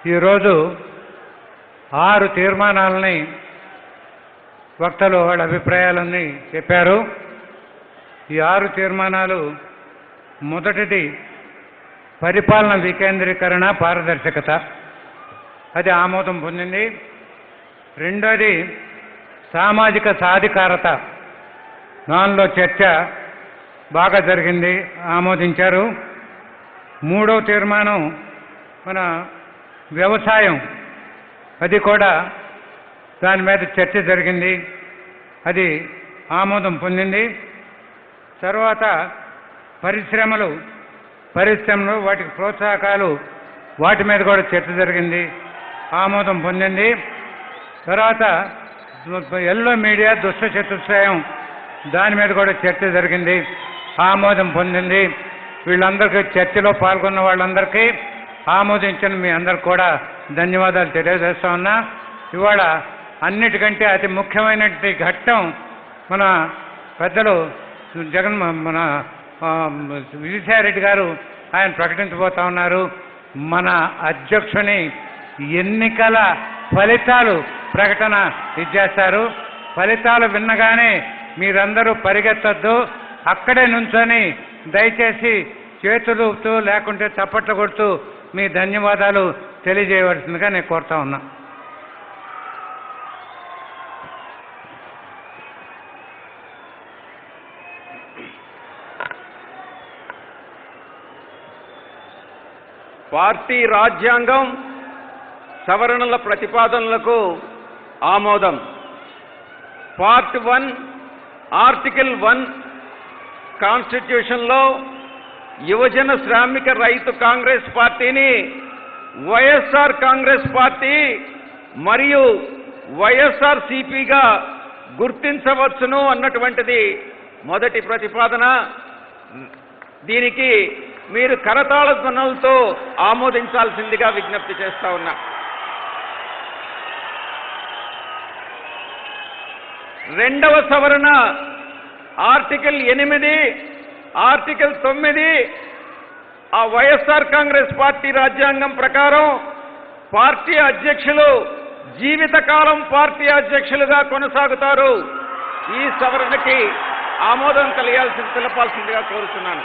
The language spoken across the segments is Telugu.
ఈరోజు ఆరు తీర్మానాలని వక్తలు వాళ్ళ అభిప్రాయాలన్నీ చెప్పారు ఈ ఆరు తీర్మానాలు మొదటిది పరిపాలన వికేంద్రీకరణ పారదర్శకత అది ఆమోదం పొందింది రెండోది సామాజిక సాధికారత దానిలో చర్చ బాగా జరిగింది ఆమోదించారు మూడో తీర్మానం మన వ్యవసాయం అది కూడా దాని మీద చర్చ జరిగింది అది ఆమోదం పొందింది తర్వాత పరిశ్రమలు పరిశ్రమలు వాటికి ప్రోత్సాహకాలు వాటి మీద కూడా చర్చ జరిగింది ఆమోదం పొందింది తర్వాత ఎల్లో మీడియా దుష్ట చతుష్టయం దాని మీద కూడా చర్చ జరిగింది ఆమోదం పొందింది వీళ్ళందరికీ చర్చలో పాల్గొన్న వాళ్ళందరికీ ఆమోదించిన మీ అందరికి కూడా ధన్యవాదాలు తెలియజేస్తా ఉన్నా ఇవాళ అన్నిటికంటే అతి ముఖ్యమైనటువంటి ఘట్టం మన పెద్దలు జగన్ మన ఆ, విజయసాయిరెడ్డి గారు ఆయన ప్రకటించబోతా ఉన్నారు మన అధ్యక్షుని ఎన్నికల ఫలితాలు ప్రకటన ఇచ్చేస్తారు ఫలితాలు విన్నగానే మీరందరూ పరిగెత్తొద్దు అక్కడే నుంచొని దయచేసి చేతులు ఊపుతూ లేకుంటే చప్పట్లు కొడుతూ మీ ధన్యవాదాలు తెలియజేయవలసిందిగా నేను కోరుతా ఉన్నా పార్టీ రాజ్యాంగం సవరణల ప్రతిపాదనలకు ఆమోదం పార్ట్ వన్ ఆర్టికల్ వన్ కాన్స్టిట్యూషన్లో యువజన శ్రామిక రైతు కాంగ్రెస్ పార్టీని వైఎస్ఆర్ కాంగ్రెస్ పార్టీ మరియు వైఎస్ఆర్ సిపిగా గుర్తించవచ్చును అన్నటువంటిది మొదటి ప్రతిపాదన దీనికి మీరు కరతాళ ధ్వనులతో ఆమోదించాల్సిందిగా విజ్ఞప్తి చేస్తా ఉన్నా రెండవ సవరణ ఆర్టికల్ ఎనిమిది ఆర్టికల్ తొమ్మిది ఆ వైఎస్ఆర్ కాంగ్రెస్ పార్టీ రాజ్యాంగం ప్రకారం పార్టీ అధ్యక్షులు జీవితకాలం పార్టీ అధ్యక్షులుగా కొనసాగుతారు ఈ సవరణకి ఆమోదం కలిగాల్సి తెలపాల్సిందిగా కోరుతున్నాను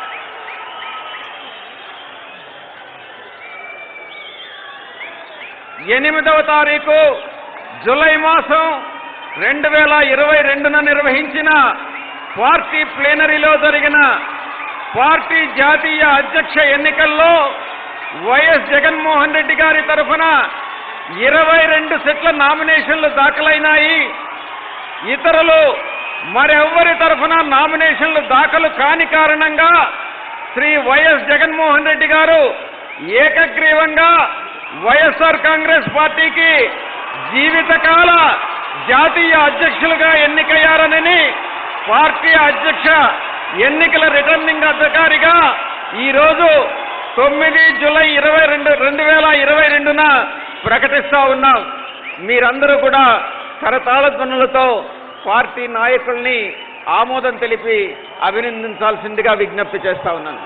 ఎనిమిదవ తారీఖు జులై మాసం రెండు వేల ఇరవై రెండున నిర్వహించిన పార్టీ ప్లేనరీలో జరిగిన పార్టీ జాతీయ అధ్యక్ష ఎన్నికల్లో వైఎస్ జగన్మోహన్ రెడ్డి గారి తరఫున ఇరవై రెండు సెట్ల నామినేషన్లు దాఖలైనాయి ఇతరులు మరెవ్వరి తరఫున నామినేషన్లు దాఖలు కాని కారణంగా శ్రీ వైఎస్ జగన్మోహన్ రెడ్డి గారు ఏకగ్రీవంగా వైఎస్ఆర్ కాంగ్రెస్ పార్టీకి జీవితకాల జాతీయ అధ్యక్షులుగా ఎన్నికయ్యారనని పార్టీ అధ్యక్ష ఎన్నికల రిటర్నింగ్ అధికారిగా ఈరోజు తొమ్మిది జూలై ఇరవై రెండు రెండు వేల ఇరవై రెండున ప్రకటిస్తా ఉన్నాం మీరందరూ కూడా కరతాళ ధ్వనులతో పార్టీ నాయకుల్ని ఆమోదం తెలిపి అభినందించాల్సిందిగా విజ్ఞప్తి చేస్తా ఉన్నాను